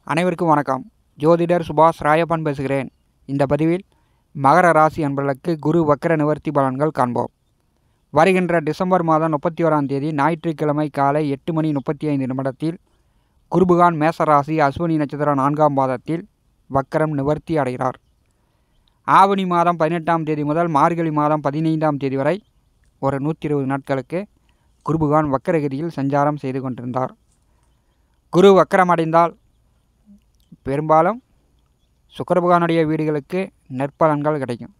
அனைவருக்கும் வணக்கம் ஜோதிடர் சுபாஷ் ராயப்பன் பேசுகிறேன் இந்த பதிவில் மகர ராசி அன்பர்களுக்கு குரு வக்கர நிவர்த்தி பலன்கள் காண்போம் வருகின்ற டிசம்பர் மாதம் முப்பத்தி ஓராம் தேதி ஞாயிற்றுக்கிழமை காலை எட்டு மணி முப்பத்தி ஐந்து நிமிடத்தில் குருபுகான் மேசராசி அஸ்வினி நட்சத்திரம் நான்காம் பாதத்தில் வக்கரம் நிவர்த்தி அடைகிறார் ஆவணி மாதம் பதினெட்டாம் தேதி முதல் மார்கழி மாதம் பதினைந்தாம் தேதி வரை ஒரு நூற்றி இருபது நாட்களுக்கு குருபுகான் வக்கரகதியில் சஞ்சாரம் செய்து கொண்டிருந்தார் குரு வக்கரமடைந்தால் பெரும்பாலும் சுக்கரபகவானுடைய வீடுகளுக்கு நற்பலன்கள் கிடைக்கும்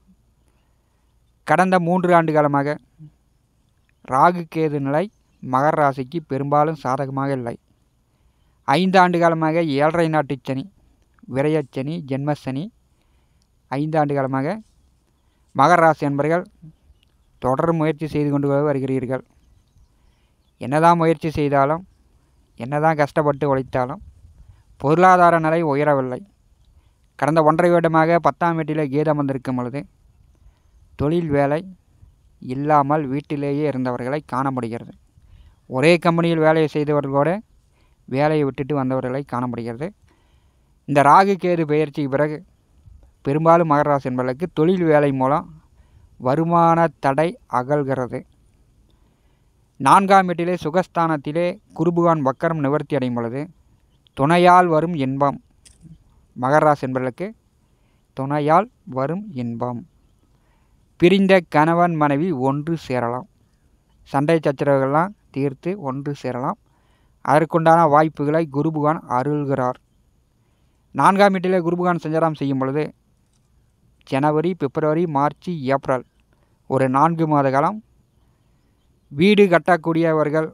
கடந்த மூன்று ஆண்டு காலமாக ராகு கேது நிலை மகர ராசிக்கு பெரும்பாலும் சாதகமாக இல்லை ஐந்து ஆண்டு காலமாக ஏழரை நாட்டு சனி விரயச்சனி ஜென்மசனி ஐந்து ஆண்டு காலமாக மகர ராசி என்பர்கள் தொடர் முயற்சி செய்து கொண்டு வருகிறீர்கள் என்னதான் முயற்சி செய்தாலும் என்னதான் கஷ்டப்பட்டு உழைத்தாலும் பொருளாதார நிலை உயரவில்லை கடந்த ஒன்றரை வருடமாக பத்தாம் வீட்டிலே கீதம் வந்திருக்கும் பொழுது தொழில் வேலை இல்லாமல் வீட்டிலேயே இருந்தவர்களை காண முடிகிறது ஒரே கம்பெனியில் வேலையை செய்தவர்களோடு வேலையை விட்டுட்டு வந்தவர்களை காண முடிகிறது இந்த ராகு கேது பெயர்ச்சிக்கு பிறகு பெரும்பாலும் மகராசி என்பவர்களுக்கு தொழில் வேலை மூலம் வருமான தடை அகல்கிறது நான்காம் வீட்டிலே சுகஸ்தானத்திலே குருபுகான் வக்கரம் நிவர்த்தி அடையும் பொழுது துணையால் வரும் இன்பம் மகராசி என்பவர்களுக்கு துணையால் வரும் இன்பம் பிரிந்த கணவன் மனைவி ஒன்று சேரலாம் சண்டை சச்சரவுகள்லாம் தீர்த்து ஒன்று சேரலாம் அதற்குண்டான வாய்ப்புகளை குருபுகான் அருள்கிறார் நான்காம் வீட்டிலே குருபுகான் சஞ்சாரம் செய்யும் பொழுது ஜனவரி பிப்ரவரி மார்ச் ஏப்ரல் ஒரு நான்கு மாத காலம் வீடு கட்டக்கூடியவர்கள்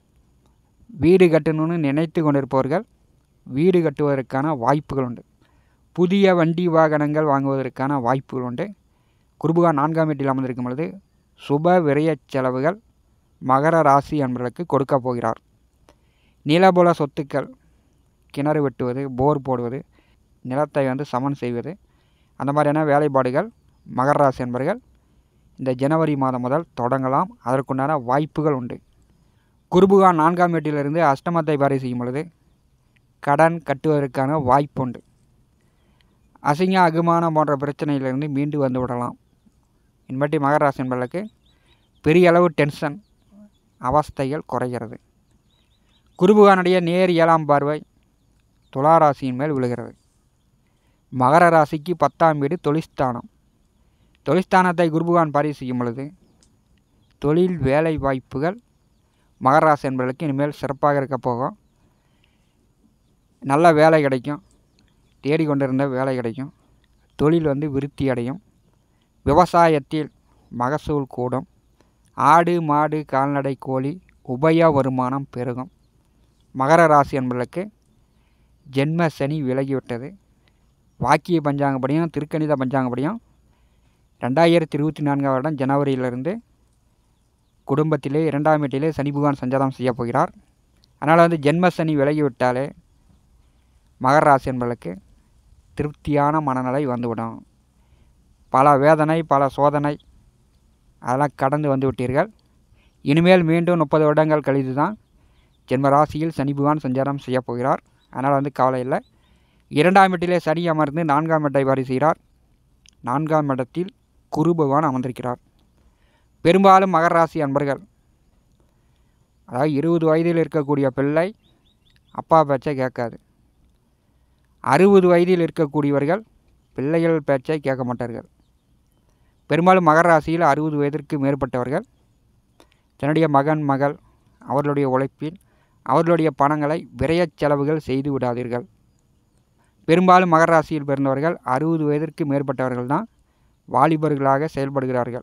வீடு கட்டணும்னு நினைத்து கொண்டிருப்பவர்கள் வீடு கட்டுவதற்கான வாய்ப்புகள் உண்டு புதிய வண்டி வாகனங்கள் வாங்குவதற்கான வாய்ப்புகள் உண்டு குருபுகா நான்காம் வீட்டில் அமர்ந்திருக்கும் பொழுது சுப விரய செலவுகள் மகர ராசி என்பவர்களுக்கு கொடுக்க போகிறார் நிலபுல சொத்துக்கள் கிணறு வெட்டுவது போர் போடுவது நிலத்தை வந்து சமன் செய்வது அந்த மாதிரியான வேலைப்பாடுகள் மகர ராசி என்பவர்கள் இந்த ஜனவரி மாதம் முதல் தொடங்கலாம் அதற்குண்டான வாய்ப்புகள் உண்டு குருபுகா நான்காம் வீட்டிலிருந்து அஷ்டமத்தை பாரி செய்யும் பொழுது கடன் கட்டுவதற்கான வாய்ப்பு உண்டு அசிங்க அகுமானம் போன்ற பிரச்சனையிலிருந்து மீண்டு வந்து விடலாம் இன்பட்டி மகராசி என்பதற்கு பெரிய அளவு டென்ஷன் அவஸ்தைகள் குறைகிறது குருபுகானுடைய நேர் ஏழாம் பார்வை துளாராசியின் மேல் விழுகிறது மகர ராசிக்கு பத்தாம் வீடு தொழிஸ்தானம் தொழில்ஸ்தானத்தை குருபுகான் பாரி செய்யும் பொழுது தொழில் வேலை வாய்ப்புகள் மகராசி என்பதற்கு இனிமேல் சிறப்பாக இருக்க போகும் நல்ல வேலை கிடைக்கும் தேடிக்கொண்டிருந்த வேலை கிடைக்கும் தொழில் வந்து விருத்தி அடையும் விவசாயத்தில் மகசூல் கூடும் ஆடு மாடு கால்நடை கோழி உபய வருமானம் பெருகும் மகர ராசி என்பதற்கு ஜென்ம சனி விலகிவிட்டது வாக்கிய பஞ்சாங்கப்படியும் திருக்கணித பஞ்சாங்கப்படியும் ரெண்டாயிரத்தி இருபத்தி நான்காம் வருடம் ஜனவரியிலிருந்து குடும்பத்திலே இரண்டாம் வீட்டிலே சனி பகவான் சஞ்சாரம் செய்ய போகிறார் அதனால் வந்து ஜென்ம சனி விலகிவிட்டாலே மகர ராசி என்பதற்கு திருப்தியான மனநிலை வந்துவிடும் பல வேதனை பல சோதனை அதெல்லாம் கடந்து வந்து விட்டீர்கள் இனிமேல் மீண்டும் முப்பது வருடங்கள் கழித்து தான் ஜென்ம ராசியில் சனி பகவான் சஞ்சாரம் செய்ய போகிறார் அதனால் வந்து கவலை இல்லை இரண்டாம் இடத்திலே சனி அமர்ந்து நான்காம் இடத்தை வாரி செய்கிறார் நான்காம் இடத்தில் குரு பகவான் அமர்ந்திருக்கிறார் பெரும்பாலும் மகர ராசி அன்பர்கள் அதாவது இருபது வயதில் இருக்கக்கூடிய பிள்ளை அப்பா பேச்சை கேட்காது அறுபது வயதில் இருக்கக்கூடியவர்கள் பிள்ளைகள் பேச்சை கேட்க மாட்டார்கள் பெரும்பாலும் மகர ராசியில் அறுபது வயதிற்கு மேற்பட்டவர்கள் தன்னுடைய மகன் மகள் அவர்களுடைய உழைப்பில் அவர்களுடைய பணங்களை விரயச் செலவுகள் செய்து விடாதீர்கள் பெரும்பாலும் மகர ராசியில் பிறந்தவர்கள் அறுபது வயதிற்கு மேற்பட்டவர்கள் தான் வாலிபர்களாக செயல்படுகிறார்கள்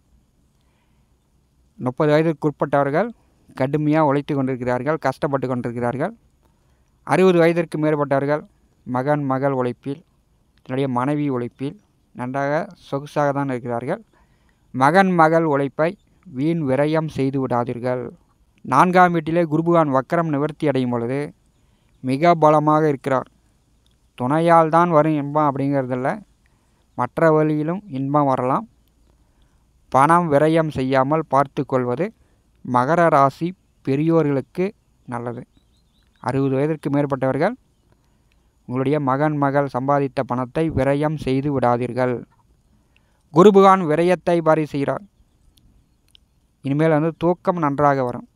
முப்பது வயதிற்குட்பட்டவர்கள் கடுமையாக உழைத்து கொண்டிருக்கிறார்கள் கஷ்டப்பட்டு கொண்டிருக்கிறார்கள் அறுபது வயதிற்கு மேற்பட்டவர்கள் மகன் மகள் உழைப்பில் தன்னுடைய மனைவி உழைப்பில் நன்றாக சொகுசாக தான் இருக்கிறார்கள் மகன் மகள் உழைப்பை வீண் விரயம் செய்து விடாதீர்கள் நான்காம் வீட்டிலே குருபுகான் வக்கரம் நிவர்த்தி அடையும் பொழுது மிக பலமாக இருக்கிறார் துணையால் தான் வரும் இன்பம் அப்படிங்கிறதில்ல மற்ற வழியிலும் இன்பம் வரலாம் பணம் விரயம் செய்யாமல் பார்த்து கொள்வது மகர ராசி பெரியோர்களுக்கு நல்லது அறுபது வயதிற்கு மேற்பட்டவர்கள் உங்களுடைய மகன் மகள் சம்பாதித்த பணத்தை விரயம் செய்து விடாதீர்கள் குரு பகவான் விரயத்தை பாரி செய்கிறார் இனிமேல் வந்து தூக்கம் நன்றாக வரும்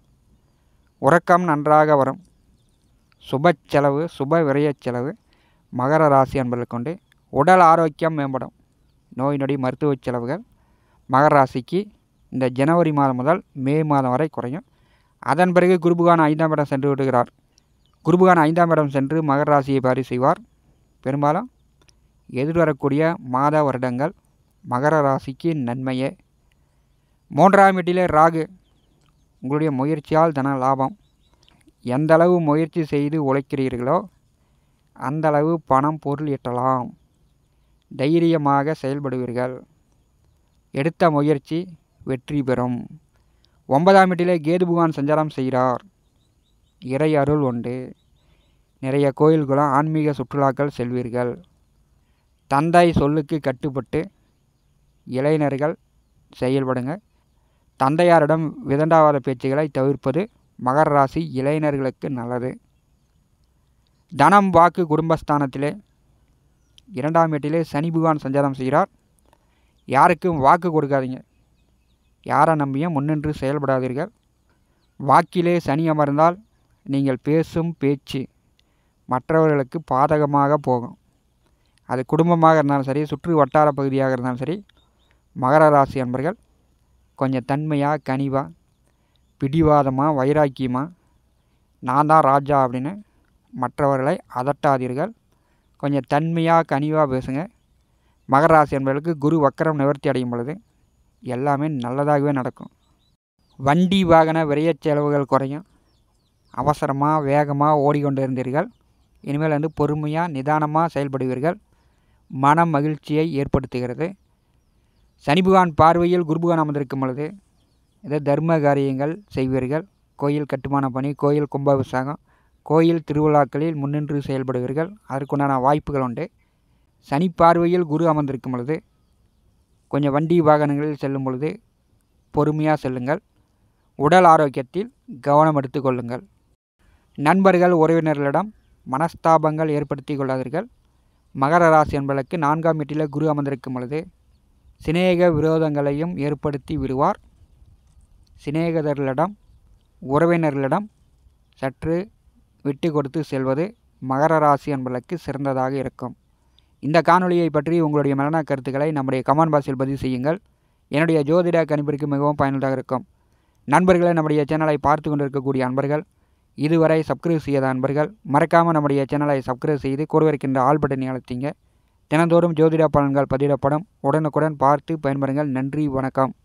உறக்கம் நன்றாக வரும் சுப செலவு சுப விரய செலவு மகர ராசி என்பதை கொண்டு உடல் ஆரோக்கியம் மேம்படும் நோய் நொடி மருத்துவ செலவுகள் மகர ராசிக்கு இந்த ஜனவரி மாதம் முதல் மே மாதம் வரை குறையும் அதன் பிறகு குருபகான் ஐந்தாம் இடம் சென்று விடுகிறார் குருபகான் ஐந்தாம் இடம் சென்று மகர ராசியை பாரி செய்வார் பெரும்பாலும் எதிர்வரக்கூடிய மாத வருடங்கள் மகர ராசிக்கு நன்மையே மூன்றாம் வீட்டிலே ராகு உங்களுடைய முயற்சியால் தன லாபம் எந்த அளவு முயற்சி செய்து உழைக்கிறீர்களோ அந்த அளவு பணம் பொருள் ஈட்டலாம் தைரியமாக செயல்படுவீர்கள் எடுத்த முயற்சி வெற்றி பெறும் ஒன்பதாம் வீட்டிலே கேது பகவான் சஞ்சாரம் செய்கிறார் இறை அருள் உண்டு நிறைய கோயில்களும் ஆன்மீக சுற்றுலாக்கள் செல்வீர்கள் தந்தை சொல்லுக்கு கட்டுப்பட்டு இளைஞர்கள் செயல்படுங்க தந்தையாரிடம் விதண்டாவாத பேச்சுகளை தவிர்ப்பது மகர ராசி இளைஞர்களுக்கு நல்லது தனம் வாக்கு குடும்பஸ்தானத்திலே இரண்டாம் வீட்டிலே சனி பகவான் சஞ்சாரம் செய்கிறார் யாருக்கும் வாக்கு கொடுக்காதீங்க யாரை நம்பியும் முன்னின்று செயல்படாதீர்கள் வாக்கிலே சனி அமர்ந்தால் நீங்கள் பேசும் பேச்சு மற்றவர்களுக்கு பாதகமாக போகும் அது குடும்பமாக இருந்தாலும் சரி சுற்று வட்டார பகுதியாக இருந்தாலும் சரி மகர ராசி அன்பர்கள் கொஞ்சம் தன்மையாக கனிவாக பிடிவாதமாக வைராக்கியமாக நான் தான் ராஜா அப்படின்னு மற்றவர்களை அதட்டாதீர்கள் கொஞ்சம் தன்மையாக கனிவாக பேசுங்க மகர ராசி என்பவர்களுக்கு குரு வக்கரம் நிவர்த்தி அடையும் பொழுது எல்லாமே நல்லதாகவே நடக்கும் வண்டி வாகன விரையச் செலவுகள் குறையும் அவசரமாக வேகமாக ஓடிக்கொண்டு இருந்தீர்கள் இனிமேல் வந்து பொறுமையாக நிதானமாக செயல்படுவீர்கள் மன மகிழ்ச்சியை ஏற்படுத்துகிறது சனி பகவான் பார்வையில் குரு பகவான் அமர்ந்திருக்கும் பொழுது இதை தர்ம காரியங்கள் செய்வீர்கள் கோயில் கட்டுமான பணி கோயில் கும்பாபிஷேகம் கோயில் திருவிழாக்களில் முன்னின்று செயல்படுவீர்கள் அதற்குண்டான வாய்ப்புகள் உண்டு சனி பார்வையில் குரு அமர்ந்திருக்கும் பொழுது கொஞ்சம் வண்டி வாகனங்களில் செல்லும் பொழுது பொறுமையாக செல்லுங்கள் உடல் ஆரோக்கியத்தில் கவனம் எடுத்துக்கொள்ளுங்கள் நண்பர்கள் உறவினர்களிடம் மனஸ்தாபங்கள் ஏற்படுத்தி கொள்ளாதீர்கள் மகர ராசி என்பதற்கு நான்காம் வீட்டில் குரு அமர்ந்திருக்கும் பொழுது சிநேக விரோதங்களையும் ஏற்படுத்தி விடுவார் சிநேகிதர்களிடம் உறவினர்களிடம் சற்று விட்டு கொடுத்து செல்வது மகர ராசி என்பதற்கு சிறந்ததாக இருக்கும் இந்த காணொளியை பற்றி உங்களுடைய மரண கருத்துக்களை நம்முடைய கமெண்ட் பாக்ஸில் பதிவு செய்யுங்கள் என்னுடைய ஜோதிட கணிப்பிற்கு மிகவும் பயனுள்ளதாக இருக்கும் நண்பர்களே நம்முடைய சேனலை பார்த்து கொண்டிருக்கக்கூடிய அன்பர்கள் இதுவரை சப்ஸ்கிரைப் செய்யாத அன்பர்கள் மறக்காமல் நம்முடைய சேனலை சப்ஸ்கிரைப் செய்து கூட இருக்கின்ற ஆல் பட்டனை அழுத்திங்க தினந்தோறும் ஜோதிட பலன்கள் பதிவிடப்படும் உடனுக்குடன் பார்த்து பயன்பெறுங்கள் நன்றி வணக்கம்